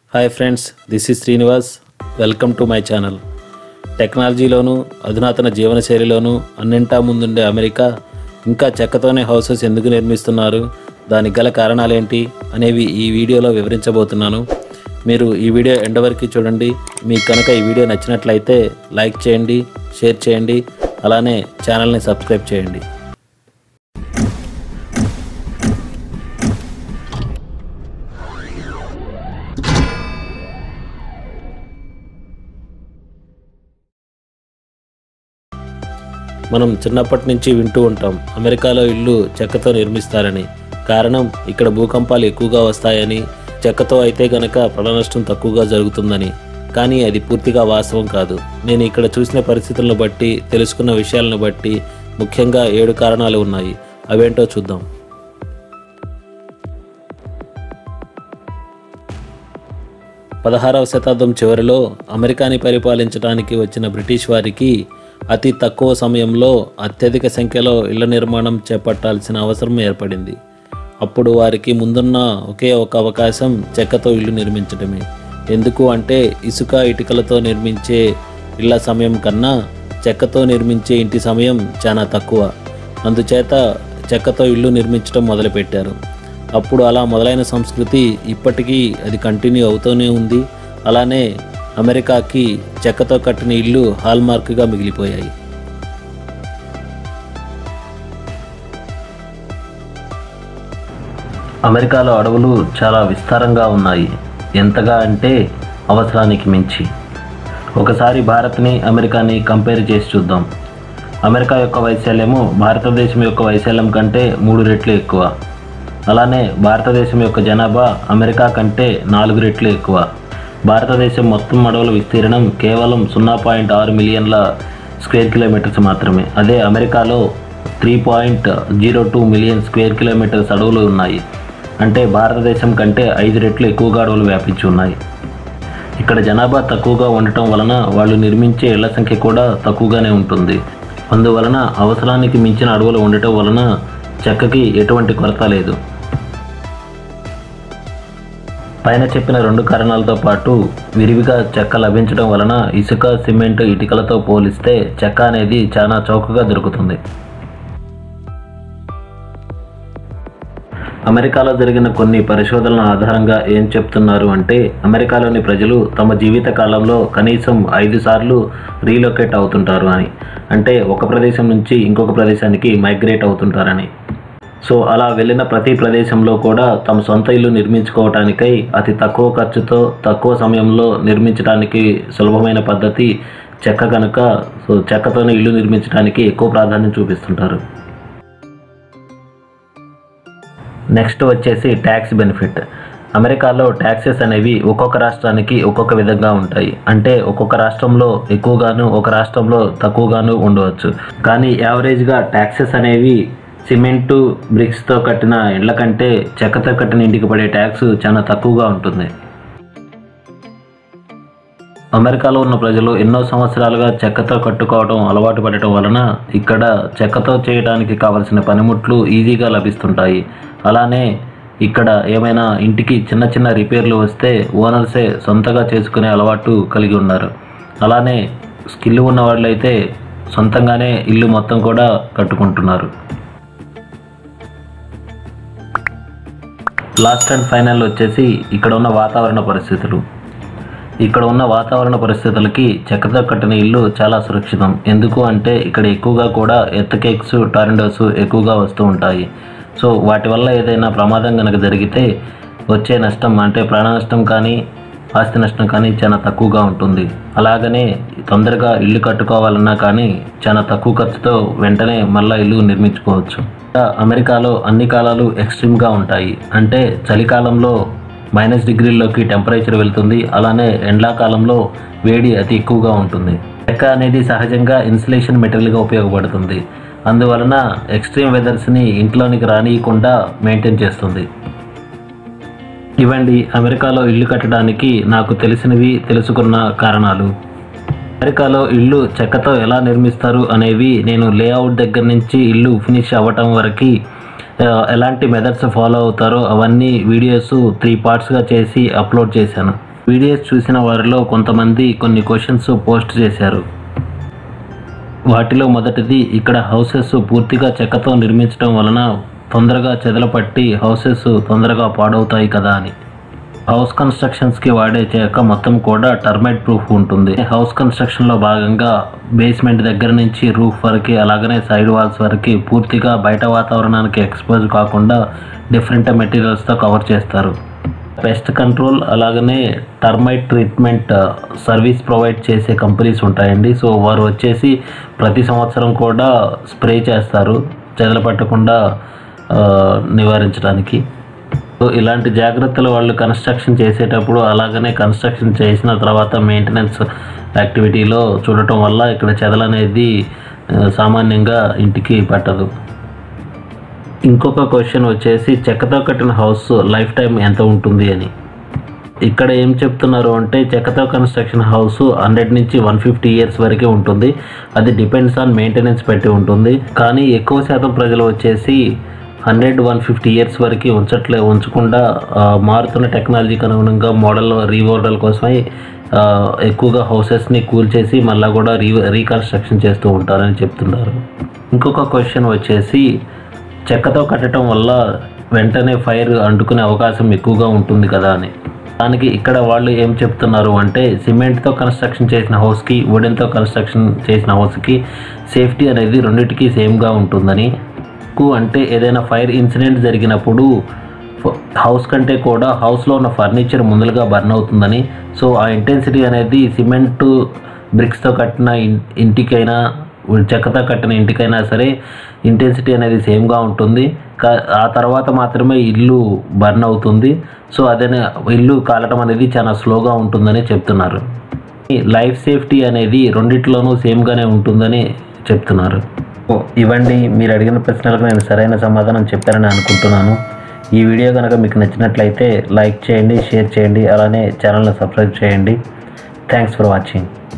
hi friends this is Srinivas welcome to my channel టెక్నాలజీలోను అధునాతన జీవనశైలిలోను అన్నింటా ముందుండే అమెరికా ఇంకా చెక్కతోనే హౌసెస్ ఎందుకు నిర్మిస్తున్నారు దానికి గల కారణాలేంటి అనేవి ఈ వీడియోలో వివరించబోతున్నాను మీరు ఈ వీడియో ఎండ్ వరకు చూడండి మీకు కనుక ఈ వీడియో నచ్చినట్లయితే లైక్ చేయండి షేర్ చేయండి అలానే ఛానల్ని సబ్స్క్రైబ్ చేయండి మనం చిన్నప్పటి నుంచి వింటూ ఉంటాం అమెరికాలో ఇల్లు చెక్కతో నిర్మిస్తారని కారణం ఇక్కడ భూకంపాలు ఎక్కువగా వస్తాయని చెక్కతో అయితే గనక ప్రాణ నష్టం తక్కువగా జరుగుతుందని కానీ అది పూర్తిగా వాస్తవం కాదు నేను ఇక్కడ చూసిన పరిస్థితులను బట్టి తెలుసుకున్న విషయాలను బట్టి ముఖ్యంగా ఏడు కారణాలు ఉన్నాయి అవేంటో చూద్దాం పదహారవ శతాబ్దం చివరిలో అమెరికాని పరిపాలించడానికి వచ్చిన బ్రిటిష్ వారికి అతి తక్కువ సమయంలో అత్యధిక సంఖ్యలో ఇళ్ల నిర్మాణం చేపట్టాల్సిన అవసరం ఏర్పడింది అప్పుడు వారికి ముందున్న ఒకే ఒక అవకాశం చెక్కతో ఇల్లు నిర్మించడమే ఎందుకు అంటే ఇసుక ఇటుకలతో నిర్మించే ఇళ్ల సమయం కన్నా చెక్కతో నిర్మించే ఇంటి సమయం చాలా తక్కువ అందుచేత చెక్కతో ఇల్లు నిర్మించడం మొదలుపెట్టారు అప్పుడు అలా మొదలైన సంస్కృతి ఇప్పటికీ అది కంటిన్యూ అవుతూనే ఉంది అలానే అమెరికాకి చెక్కతో కట్టిన ఇల్లు హాల్మార్క్గా మిగిలిపోయాయి అమెరికాలో అడవులు చాలా విస్తారంగా ఉన్నాయి ఎంతగా అంటే అవసరానికి మించి ఒకసారి భారత్ని అమెరికాని కంపేర్ చేసి చూద్దాం అమెరికా యొక్క వైశాల్యము భారతదేశం యొక్క వైశాల్యం కంటే మూడు రెట్లు ఎక్కువ అలానే భారతదేశం యొక్క జనాభా అమెరికా కంటే నాలుగు రెట్లు ఎక్కువ భారతదేశం మొత్తం అడవుల విస్తీర్ణం కేవలం సున్నా పాయింట్ ఆరు మిలియన్ల స్క్వేర్ కిలోమీటర్స్ మాత్రమే అదే అమెరికాలో three point zero two million square kilometres అడవులు ఉన్నాయి అంటే భారతదేశం కంటే ఐదు రెట్లు ఎక్కువగా అడవులు వ్యాపించి ఉన్నాయి ఇక్కడ జనాభా తక్కువగా ఉండటం వలన వాళ్ళు నిర్మించే ఇళ్ల సంఖ్య కూడా తక్కువగానే ఉంటుంది అందువలన అవసరానికి మించిన అడవులు ఉండటం వలన చెక్కకి ఎటువంటి కొరత లేదు పైన చెప్పిన రెండు కారణాలతో పాటు విరివిగా చెక్క లభించడం వలన ఇసుక సిమెంట్ ఇటుకలతో పోలిస్తే చెక్క అనేది చాలా చౌకగా దొరుకుతుంది అమెరికాలో జరిగిన కొన్ని పరిశోధనల ఆధారంగా ఏం చెప్తున్నారు అంటే అమెరికాలోని ప్రజలు తమ జీవిత కాలంలో కనీసం ఐదు సార్లు రీలొకేట్ అవుతుంటారు అని అంటే ఒక ప్రదేశం నుంచి ఇంకొక ప్రదేశానికి మైగ్రేట్ అవుతుంటారని సో అలా వెళ్ళిన ప్రతి ప్రదేశంలో కూడా తమ సొంత ఇల్లు నిర్మించుకోవటానికై అతి తక్కువ ఖర్చుతో తక్కువ సమయంలో నిర్మించడానికి సులభమైన పద్ధతి చెక్క కనుక సో చెక్కతోనే ఇల్లు నిర్మించడానికి ఎక్కువ ప్రాధాన్యం చూపిస్తుంటారు నెక్స్ట్ వచ్చేసి ట్యాక్స్ బెనిఫిట్ అమెరికాలో ట్యాక్సెస్ అనేవి ఒక్కొక్క రాష్ట్రానికి ఒక్కొక్క విధంగా ఉంటాయి అంటే ఒక్కొక్క రాష్ట్రంలో ఎక్కువగాను ఒక రాష్ట్రంలో తక్కువగాను ఉండవచ్చు కానీ యావరేజ్గా ట్యాక్సెస్ అనేవి సిమెంటు బ్రిక్స్తో కట్టిన ఇళ్ల కంటే చెక్కతో కట్టిన ఇంటికి పడే ట్యాక్స్ చాలా తక్కువగా ఉంటుంది అమెరికాలో ఉన్న ప్రజలు ఎన్నో సంవత్సరాలుగా చెక్కతో కట్టుకోవడం అలవాటు పడటం వలన ఇక్కడ చెక్కతో చేయడానికి కావలసిన పనిముట్లు ఈజీగా లభిస్తుంటాయి అలానే ఇక్కడ ఏమైనా ఇంటికి చిన్న చిన్న రిపేర్లు వస్తే ఓనర్సే సొంతగా చేసుకునే అలవాటు కలిగి ఉన్నారు అలానే స్కిల్ ఉన్న వాళ్ళైతే సొంతంగానే ఇల్లు మొత్తం కూడా కట్టుకుంటున్నారు లాస్ట్ అండ్ ఫైనల్ వచ్చేసి ఇక్కడ ఉన్న వాతావరణ పరిస్థితులు ఇక్కడ ఉన్న వాతావరణ పరిస్థితులకి చెక్కతో కట్టిన ఇల్లు చాలా సురక్షితం ఎందుకు అంటే ఇక్కడ ఎక్కువగా కూడా ఎర్త్కేక్స్ టారెండోస్ ఎక్కువగా వస్తూ ఉంటాయి సో వాటి వల్ల ఏదైనా ప్రమాదం కనుక జరిగితే వచ్చే నష్టం అంటే ప్రాణ నష్టం కానీ ఆస్తి నష్టం కానీ చాలా తక్కువగా ఉంటుంది అలాగనే తొందరగా ఇల్లు కట్టుకోవాలన్నా కానీ చాలా తక్కువ ఖర్చుతో వెంటనే మళ్ళీ ఇల్లు నిర్మించుకోవచ్చు అమెరికాలో అన్ని కాలాలు ఎక్స్ట్రీమ్గా ఉంటాయి అంటే చలికాలంలో మైనస్ డిగ్రీల్లోకి టెంపరేచర్ వెళ్తుంది అలానే ఎండాకాలంలో వేడి అతి ఎక్కువగా ఉంటుంది చెక్క అనేది సహజంగా ఇన్సులేషన్ మెటీరియల్గా ఉపయోగపడుతుంది అందువలన ఎక్స్ట్రీమ్ వెదర్స్ని ఇంట్లోనికి రానియకుండా మెయింటైన్ చేస్తుంది ఇవండి అమెరికాలో ఇల్లు కట్టడానికి నాకు తెలిసినవి తెలుసుకున్న కారణాలు అమెరికాలో ఇల్లు చెక్కతో ఎలా నిర్మిస్తారు అనేవి నేను లేఅవుట్ దగ్గర నుంచి ఇల్లు ఫినిష్ అవ్వటం వరకు ఆ, ఎలాంటి మెథడ్స్ ఫాలో అవుతారో అవన్నీ వీడియోస్ త్రీ పార్ట్స్గా చేసి అప్లోడ్ చేశాను వీడియోస్ చూసిన వారిలో కొంతమంది కొన్ని క్వశ్చన్స్ పోస్ట్ చేశారు వాటిలో మొదటిది ఇక్కడ హౌసెస్ పూర్తిగా చెక్కతో నిర్మించడం వలన తొందరగా చెదలపట్టి హౌసెస్ తొందరగా పాడవుతాయి కదా అని హౌస్ కన్స్ట్రక్షన్స్కి వాడే చెక్క మొత్తం కూడా టర్మైట్ ప్రూఫ్ ఉంటుంది హౌస్ కన్స్ట్రక్షన్లో భాగంగా బేస్మెంట్ దగ్గర నుంచి రూఫ్ వరకు అలాగనే సైడ్ వాల్స్ వరకు పూర్తిగా బయట వాతావరణానికి ఎక్స్పోజ్ కాకుండా డిఫరెంట్ మెటీరియల్స్తో కవర్ చేస్తారు పెస్ట్ కంట్రోల్ అలాగనే టర్మైట్ ట్రీట్మెంట్ సర్వీస్ ప్రొవైడ్ చేసే కంపెనీస్ ఉంటాయండి సో వారు వచ్చేసి ప్రతి సంవత్సరం కూడా స్ప్రే చేస్తారు చెదలు పట్టకుండా ఆ, నివారించడానికి సో ఇలాంటి జాగ్రత్తలు వాళ్ళు కన్స్ట్రక్షన్ చేసేటప్పుడు అలాగనే కన్స్ట్రక్షన్ చేసిన తర్వాత మెయింటెనెన్స్ యాక్టివిటీలో చూడటం వల్ల ఇక్కడ చెదలు అనేది ఆ, సామాన్యంగా ఇంటికి పట్టదు ఇంకొక క్వశ్చన్ వచ్చేసి చెక్కతో కట్టిన హౌస్ లైఫ్ టైం ఎంత ఉంటుంది అని ఇక్కడ ఏం చెప్తున్నారు అంటే చెక్కతో కన్స్ట్రక్షన్ హౌస్ హండ్రెడ్ నుంచి వన్ ఫిఫ్టీ ఇయర్స్ వరకే ఉంటుంది అది డిపెండ్స్ ఆన్ మెయింటెనెన్స్ పెట్టి ఉంటుంది కానీ ఎక్కువ శాతం ప్రజలు వచ్చేసి హండ్రెడ్ వన్ ఫిఫ్టీ ఇయర్స్ వరకు ఉంచట్లే ఉంచకుండా ఆ, మారుతున్న టెక్నాలజీకి అనుగుణంగా మోడల్ రీమోడల్ కోసమై ఆ, ఎక్కువగా హౌసెస్ని కూల్చేసి మళ్ళీ కూడా రీ రీకన్స్ట్రక్షన్ చేస్తూ ఉంటారని చెప్తున్నారు ఇంకొక క్వశ్చన్ వచ్చేసి చెక్కతో కట్టడం వల్ల వెంటనే ఫైర్ అంటుకునే అవకాశం ఎక్కువగా ఉంటుంది కదా అని దానికి ఇక్కడ వాళ్ళు ఏం చెప్తున్నారు అంటే సిమెంట్తో కన్స్ట్రక్షన్ చేసిన హౌస్కి వుడెన్తో కన్స్ట్రక్షన్ చేసిన హౌస్కి సేఫ్టీ అనేది రెండింటికి సేమ్గా ఉంటుందని ఎక్కువ అంటే ఏదైనా ఫైర్ ఇన్సిడెంట్ జరిగినప్పుడు ఫ- హౌస్ కంటే కూడా హౌస్లో ఉన్న ఫర్నిచర్ ముందలుగా బర్న్ అవుతుందని సో ఆ ఇంటెన్సిటీ అనేది సిమెంట్ బ్రిక్స్తో కట్టిన ఇన్- ఇంటికైనా చెక్కతో కట్టిన ఇంటికైనా సరే ఇంటెన్సిటీ అనేది సేమ్గా ఉంటుంది కా- ఆ తర్వాత మాత్రమే ఇల్లు బర్న్ అవుతుంది సో అదే ఇల్లు కాలటం అనేది చాలా స్లోగా ఉంటుందని చెప్తున్నారు ఈ లైఫ్ సేఫ్టీ అనేది రెండిట్లోనూ సేమ్గానే ఉంటుందని చెప్తున్నారు ఓ, ఇవ్వండి మీరు అడిగిన ప్రశ్నలకు నేను సరైన సమాధానం చెప్పారని అనుకుంటున్నాను ఈ వీడియో కనుక మీకు నచ్చినట్లయితే లైక్ చేయండి షేర్ చేయండి అలానే ఛానల్ని సబ్స్క్రైబ్ చేయండి థ్యాంక్స్ ఫర్ వాచింగ్